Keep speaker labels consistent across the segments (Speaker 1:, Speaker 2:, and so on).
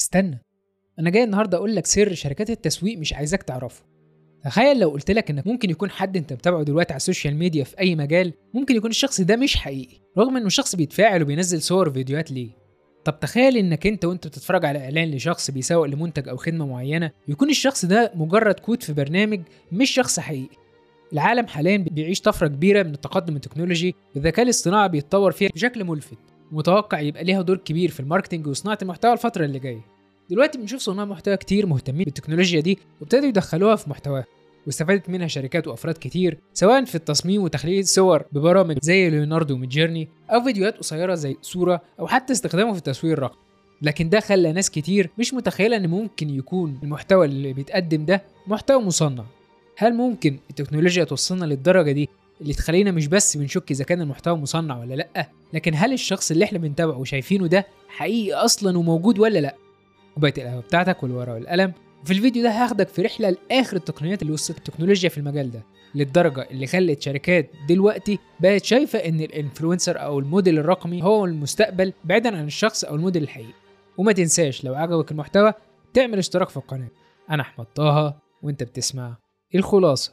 Speaker 1: استنى انا جاي النهارده اقول لك سر شركات التسويق مش عايزاك تعرفه تخيل لو قلت لك انك ممكن يكون حد انت متابعه دلوقتي على السوشيال ميديا في اي مجال ممكن يكون الشخص ده مش حقيقي رغم انه شخص بيتفاعل وبينزل صور وفيديوهات ليه طب تخيل انك انت وانت بتتفرج على اعلان لشخص بيسوق لمنتج او خدمه معينه يكون الشخص ده مجرد كود في برنامج مش شخص حقيقي العالم حاليا بيعيش طفره كبيره من التقدم التكنولوجي والذكاء الاصطناعي بيتطور فيها بشكل ملفت متوقع يبقى ليها دور كبير في الماركتنج وصناعه المحتوى الفتره اللي جايه دلوقتي بنشوف صناع محتوى كتير مهتمين بالتكنولوجيا دي وابتدوا يدخلوها في محتواهم واستفادت منها شركات وافراد كتير سواء في التصميم وتخليد صور ببرامج زي ليوناردو وميدجيرني او فيديوهات قصيره زي صوره او حتى استخدامه في التصوير الرقمي لكن ده خلى ناس كتير مش متخيله ان ممكن يكون المحتوى اللي بيتقدم ده محتوى مصنع هل ممكن التكنولوجيا توصلنا للدرجه دي اللي تخلينا مش بس بنشك اذا كان المحتوى مصنع ولا لا لكن هل الشخص اللي احنا بنتابعه وشايفينه ده حقيقي اصلا وموجود ولا لا كوبايه القهوه بتاعتك والورقه والقلم في الفيديو ده هاخدك في رحله لاخر التقنيات اللي وصلت التكنولوجيا في المجال ده للدرجه اللي خلت شركات دلوقتي بقت شايفه ان الانفلونسر او الموديل الرقمي هو المستقبل بعيدا عن الشخص او الموديل الحقيقي وما تنساش لو عجبك المحتوى تعمل اشتراك في القناه انا احمد طه وانت بتسمع الخلاصه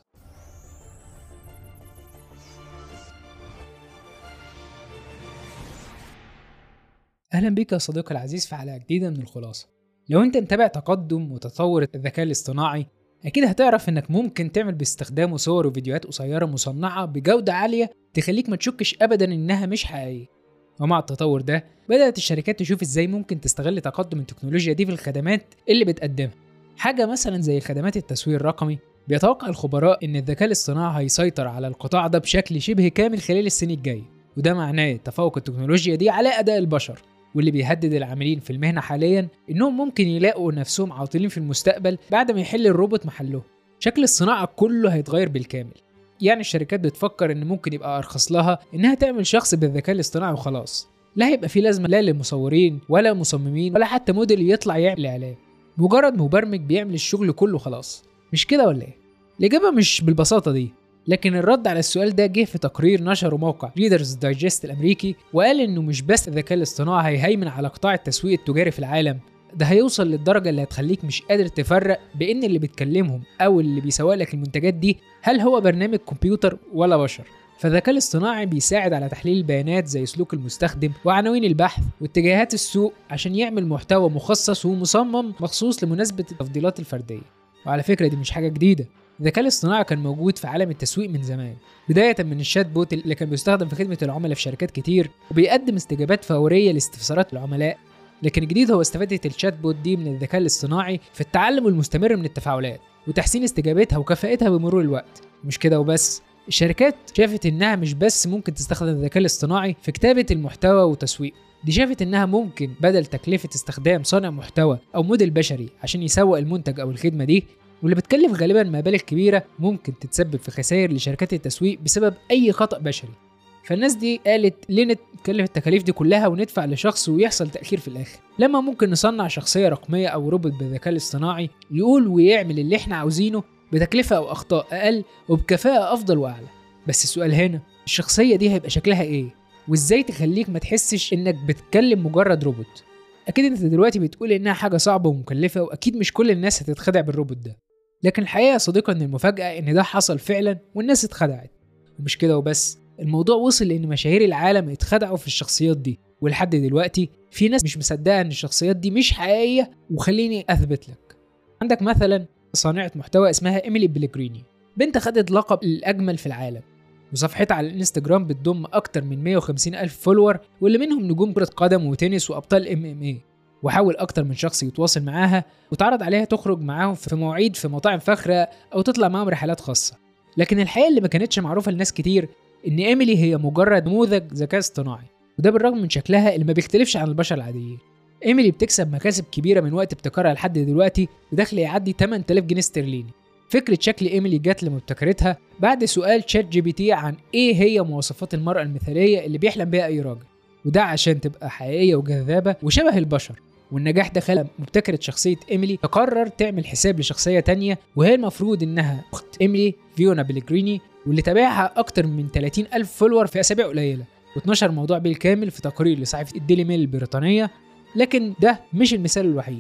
Speaker 1: اهلا بك يا صديقي العزيز في حلقه جديده من الخلاصه لو انت متابع تقدم وتطور الذكاء الاصطناعي اكيد هتعرف انك ممكن تعمل باستخدامه صور وفيديوهات قصيره مصنعه بجوده عاليه تخليك ما تشكش ابدا انها مش حقيقيه ومع التطور ده بدات الشركات تشوف ازاي ممكن تستغل تقدم التكنولوجيا دي في الخدمات اللي بتقدمها حاجه مثلا زي خدمات التسويق الرقمي بيتوقع الخبراء ان الذكاء الاصطناعي هيسيطر على القطاع ده بشكل شبه كامل خلال السنين الجايه وده معناه تفوق التكنولوجيا دي على اداء البشر واللي بيهدد العاملين في المهنة حاليا إنهم ممكن يلاقوا نفسهم عاطلين في المستقبل بعد ما يحل الروبوت محلهم شكل الصناعة كله هيتغير بالكامل يعني الشركات بتفكر إن ممكن يبقى أرخص لها إنها تعمل شخص بالذكاء الاصطناعي وخلاص لا هيبقى في لازمة لا للمصورين ولا مصممين ولا حتى موديل يطلع يعمل إعلان مجرد مبرمج بيعمل الشغل كله خلاص مش كده ولا إيه؟ الإجابة مش بالبساطة دي لكن الرد على السؤال ده جه في تقرير نشره موقع ريدرز دايجست الامريكي وقال انه مش بس الذكاء الاصطناعي هيهيمن على قطاع التسويق التجاري في العالم ده هيوصل للدرجه اللي هتخليك مش قادر تفرق بين اللي بيتكلمهم او اللي بيسوق لك المنتجات دي هل هو برنامج كمبيوتر ولا بشر فالذكاء الاصطناعي بيساعد على تحليل البيانات زي سلوك المستخدم وعناوين البحث واتجاهات السوق عشان يعمل محتوى مخصص ومصمم مخصوص لمناسبة التفضيلات الفردية وعلى فكرة دي مش حاجة جديدة الذكاء الاصطناعي كان موجود في عالم التسويق من زمان بداية من الشات بوت اللي كان بيستخدم في خدمة العملاء في شركات كتير وبيقدم استجابات فورية لاستفسارات العملاء لكن الجديد هو استفادة الشات بوت دي من الذكاء الاصطناعي في التعلم المستمر من التفاعلات وتحسين استجابتها وكفاءتها بمرور الوقت مش كده وبس الشركات شافت انها مش بس ممكن تستخدم الذكاء الاصطناعي في كتابة المحتوى وتسويقه دي شافت انها ممكن بدل تكلفة استخدام صانع محتوى او موديل بشري عشان يسوق المنتج او الخدمة دي واللي بتكلف غالبا مبالغ كبيرة ممكن تتسبب في خسائر لشركات التسويق بسبب أي خطأ بشري فالناس دي قالت ليه نتكلف التكاليف دي كلها وندفع لشخص ويحصل تأخير في الآخر لما ممكن نصنع شخصية رقمية أو روبوت بالذكاء الاصطناعي يقول ويعمل اللي احنا عاوزينه بتكلفة أو أخطاء أقل وبكفاءة أفضل وأعلى بس السؤال هنا الشخصية دي هيبقى شكلها إيه؟ وإزاي تخليك ما تحسش إنك بتكلم مجرد روبوت؟ أكيد أنت دلوقتي بتقول إنها حاجة صعبة ومكلفة وأكيد مش كل الناس هتتخدع بالروبوت ده لكن الحقيقة يا صديقي إن المفاجأة إن ده حصل فعلا والناس اتخدعت ومش كده وبس الموضوع وصل لإن مشاهير العالم اتخدعوا في الشخصيات دي ولحد دلوقتي في ناس مش مصدقة إن الشخصيات دي مش حقيقية وخليني أثبت لك عندك مثلا صانعة محتوى اسمها إيميلي بليجريني بنت خدت لقب الأجمل في العالم وصفحتها على الانستجرام بتضم أكتر من 150 ألف فولور واللي منهم نجوم كرة قدم وتنس وأبطال ام ام اي وحاول اكتر من شخص يتواصل معاها وتعرض عليها تخرج معاهم في مواعيد في مطاعم فاخره او تطلع معاهم رحلات خاصه لكن الحقيقه اللي ما كانتش معروفه لناس كتير ان ايميلي هي مجرد نموذج ذكاء اصطناعي وده بالرغم من شكلها اللي ما بيختلفش عن البشر العاديين ايميلي بتكسب مكاسب كبيره من وقت ابتكارها لحد دلوقتي بدخل يعدي 8000 جنيه استرليني فكرة شكل ايميلي جات لمبتكرتها بعد سؤال شات جي بي تي عن ايه هي مواصفات المرأة المثالية اللي بيحلم بيها اي راجل وده عشان تبقى حقيقية وجذابة وشبه البشر والنجاح ده خلى مبتكرة شخصية إيميلي تقرر تعمل حساب لشخصية تانية وهي المفروض إنها أخت إيميلي فيونا بليجريني واللي تابعها أكتر من 30 ألف فولور في أسابيع قليلة واتنشر الموضوع بالكامل في تقرير لصحيفة الديلي ميل البريطانية لكن ده مش المثال الوحيد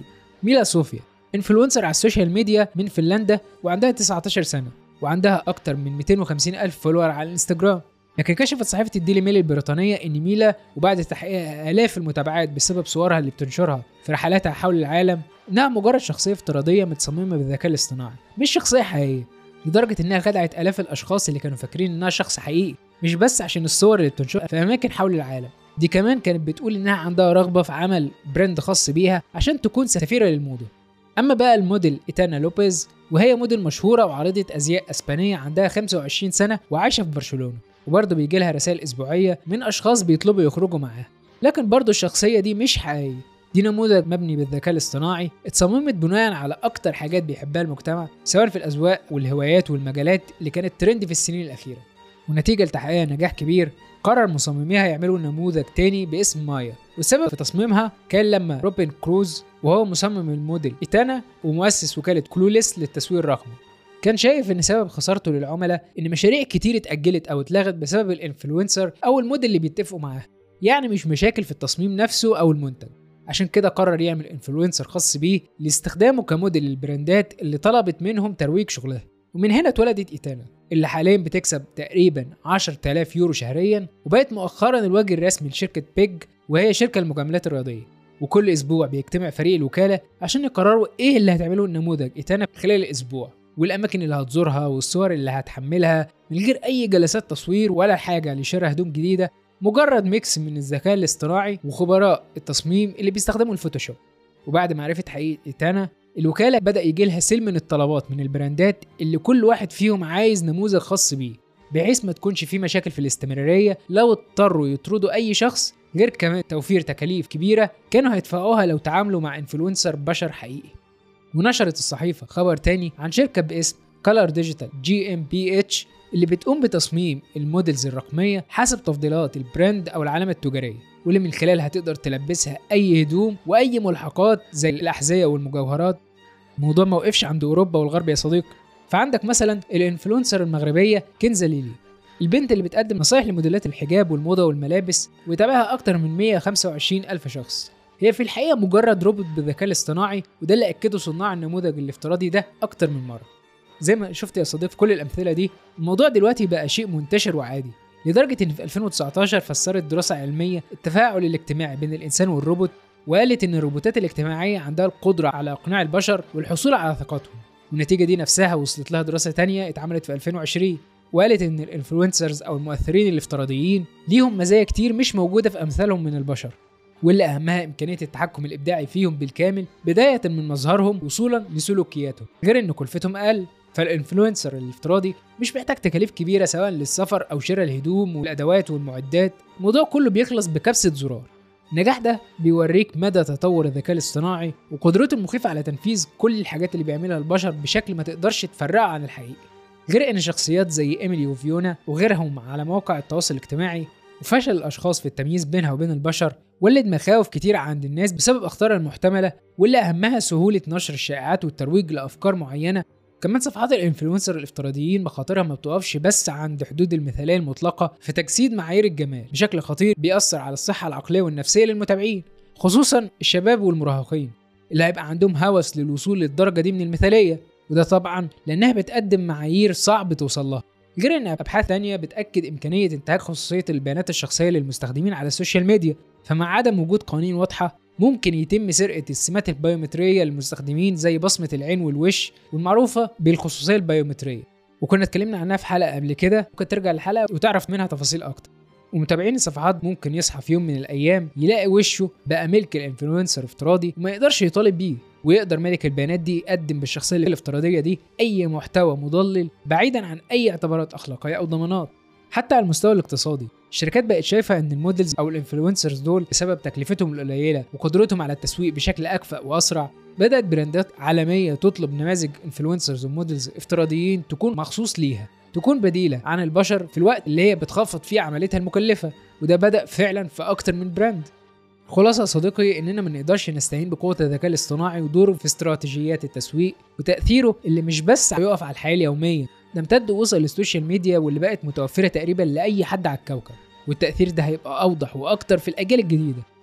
Speaker 1: ميلا صوفيا انفلونسر على السوشيال ميديا من فنلندا وعندها 19 سنة وعندها أكتر من 250 ألف فولور على الانستجرام لكن كشفت صحيفة الديلي ميل البريطانية إن ميلا وبعد تحقيقها آلاف المتابعات بسبب صورها اللي بتنشرها في رحلاتها حول العالم إنها مجرد شخصية افتراضية متصممة بالذكاء الاصطناعي مش شخصية حقيقية لدرجة إنها خدعت آلاف الأشخاص اللي كانوا فاكرين إنها شخص حقيقي مش بس عشان الصور اللي بتنشرها في أماكن حول العالم دي كمان كانت بتقول إنها عندها رغبة في عمل براند خاص بيها عشان تكون سفيرة للموضة أما بقى الموديل إيتانا لوبيز وهي موديل مشهورة وعارضة أزياء أسبانية عندها 25 سنة وعايشة في برشلونة وبرضه بيجي لها رسائل أسبوعية من أشخاص بيطلبوا يخرجوا معاها لكن برضه الشخصية دي مش حقيقية دي نموذج مبني بالذكاء الاصطناعي اتصممت بناء على أكتر حاجات بيحبها المجتمع سواء في الأذواق والهوايات والمجالات اللي كانت ترند في السنين الأخيرة ونتيجة لتحقيقها نجاح كبير قرر مصمميها يعملوا نموذج تاني باسم مايا والسبب في تصميمها كان لما روبن كروز وهو مصمم الموديل إيتانا ومؤسس وكالة كلوليس للتسويق الرقمي كان شايف ان سبب خسارته للعملاء ان مشاريع كتير اتاجلت او اتلغت بسبب الانفلونسر او الموديل اللي بيتفقوا معاه يعني مش مشاكل في التصميم نفسه او المنتج عشان كده قرر يعمل انفلونسر خاص بيه لاستخدامه كموديل للبراندات اللي طلبت منهم ترويج شغلها ومن هنا اتولدت ايتانا اللي حاليا بتكسب تقريبا 10000 يورو شهريا وبقت مؤخرا الوجه الرسمي لشركه بيج وهي شركه المجاملات الرياضيه وكل اسبوع بيجتمع فريق الوكاله عشان يقرروا ايه اللي هتعمله النموذج ايتانا خلال الاسبوع والاماكن اللي هتزورها والصور اللي هتحملها من غير اي جلسات تصوير ولا حاجه لشراء هدوم جديده مجرد ميكس من الذكاء الاصطناعي وخبراء التصميم اللي بيستخدموا الفوتوشوب وبعد معرفة حقيقة إيتانا الوكالة بدأ يجي لها سيل من الطلبات من البراندات اللي كل واحد فيهم عايز نموذج خاص بيه بحيث ما تكونش فيه مشاكل في الاستمرارية لو اضطروا يطردوا أي شخص غير كمان توفير تكاليف كبيرة كانوا هيدفعوها لو تعاملوا مع انفلونسر بشر حقيقي ونشرت الصحيفة خبر تاني عن شركة باسم كولر ديجيتال جي ام بي اتش اللي بتقوم بتصميم الموديلز الرقمية حسب تفضيلات البراند أو العلامة التجارية واللي من خلالها تقدر تلبسها أي هدوم وأي ملحقات زي الأحذية والمجوهرات الموضوع ما وقفش عند أوروبا والغرب يا صديقي فعندك مثلا الانفلونسر المغربية كنزة ليلي البنت اللي بتقدم نصايح لموديلات الحجاب والموضة والملابس ويتابعها أكتر من 125 ألف شخص هي في الحقيقة مجرد روبوت بالذكاء الاصطناعي وده اللي أكده صناع النموذج الافتراضي ده أكتر من مرة زي ما شفت يا صديق في كل الأمثلة دي الموضوع دلوقتي بقى شيء منتشر وعادي لدرجة إن في 2019 فسرت دراسة علمية التفاعل الاجتماعي بين الإنسان والروبوت وقالت إن الروبوتات الاجتماعية عندها القدرة على إقناع البشر والحصول على ثقتهم والنتيجة دي نفسها وصلت لها دراسة تانية اتعملت في 2020 وقالت إن الانفلونسرز أو المؤثرين الافتراضيين ليهم مزايا كتير مش موجودة في أمثالهم من البشر واللي أهمها إمكانية التحكم الإبداعي فيهم بالكامل بداية من مظهرهم وصولا لسلوكياتهم غير إن كلفتهم أقل فالانفلونسر الافتراضي مش محتاج تكاليف كبيرة سواء للسفر أو شراء الهدوم والأدوات والمعدات الموضوع كله بيخلص بكبسة زرار النجاح ده بيوريك مدى تطور الذكاء الاصطناعي وقدرته المخيفة على تنفيذ كل الحاجات اللي بيعملها البشر بشكل ما تقدرش تفرقه عن الحقيقي غير ان شخصيات زي ايميلي وفيونا وغيرهم على مواقع التواصل الاجتماعي وفشل الاشخاص في التمييز بينها وبين البشر ولد مخاوف كتير عند الناس بسبب اخطارها المحتمله واللي اهمها سهوله نشر الشائعات والترويج لافكار معينه كمان صفحات الانفلونسر الافتراضيين مخاطرها ما بتقفش بس عند حدود المثاليه المطلقه في تجسيد معايير الجمال بشكل خطير بيأثر على الصحه العقليه والنفسيه للمتابعين خصوصا الشباب والمراهقين اللي هيبقى عندهم هوس للوصول للدرجه دي من المثاليه وده طبعا لانها بتقدم معايير صعب توصل لها غير ان ابحاث تانية بتاكد امكانيه انتهاك خصوصيه البيانات الشخصيه للمستخدمين على السوشيال ميديا فمع عدم وجود قوانين واضحه ممكن يتم سرقه السمات البيومتريه للمستخدمين زي بصمه العين والوش والمعروفه بالخصوصيه البيومتريه وكنا اتكلمنا عنها في حلقه قبل كده ممكن ترجع الحلقه وتعرف منها تفاصيل اكتر ومتابعين الصفحات ممكن يصحى في يوم من الايام يلاقي وشه بقى ملك الانفلونسر افتراضي وما يقدرش يطالب بيه ويقدر مالك البيانات دي يقدم بالشخصيه الافتراضيه دي اي محتوى مضلل بعيدا عن اي اعتبارات اخلاقيه او ضمانات حتى على المستوى الاقتصادي الشركات بقت شايفه ان المودلز او الانفلونسرز دول بسبب تكلفتهم القليله وقدرتهم على التسويق بشكل اكفأ واسرع بدات براندات عالميه تطلب نماذج انفلونسرز ومودلز افتراضيين تكون مخصوص ليها تكون بديله عن البشر في الوقت اللي هي بتخفض فيه عمليتها المكلفه وده بدا فعلا في اكتر من براند خلاصة يا صديقي اننا ما نقدرش نستعين بقوة الذكاء الاصطناعي ودوره في استراتيجيات التسويق وتأثيره اللي مش بس هيقف على الحياة اليومية ده امتد ووصل للسوشيال ميديا واللي بقت متوفرة تقريبا لأي حد على الكوكب والتأثير ده هيبقى أوضح وأكتر في الأجيال الجديدة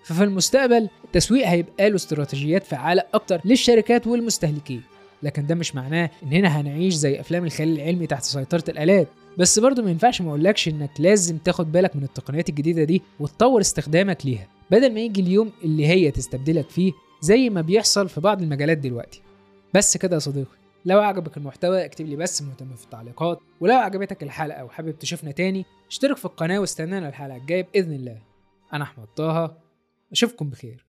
Speaker 1: ففي المستقبل التسويق هيبقى له استراتيجيات فعالة أكتر للشركات والمستهلكين لكن ده مش معناه إننا هنعيش زي أفلام الخيال العلمي تحت سيطرة الآلات بس برضه ما ينفعش ما اقولكش انك لازم تاخد بالك من التقنيات الجديده دي وتطور استخدامك ليها بدل ما يجي اليوم اللي هي تستبدلك فيه زي ما بيحصل في بعض المجالات دلوقتي بس كده يا صديقي لو عجبك المحتوى اكتب لي بس مهتم في التعليقات ولو عجبتك الحلقه وحابب تشوفنا تاني اشترك في القناه واستنانا الحلقه الجايه باذن الله انا احمد طه اشوفكم بخير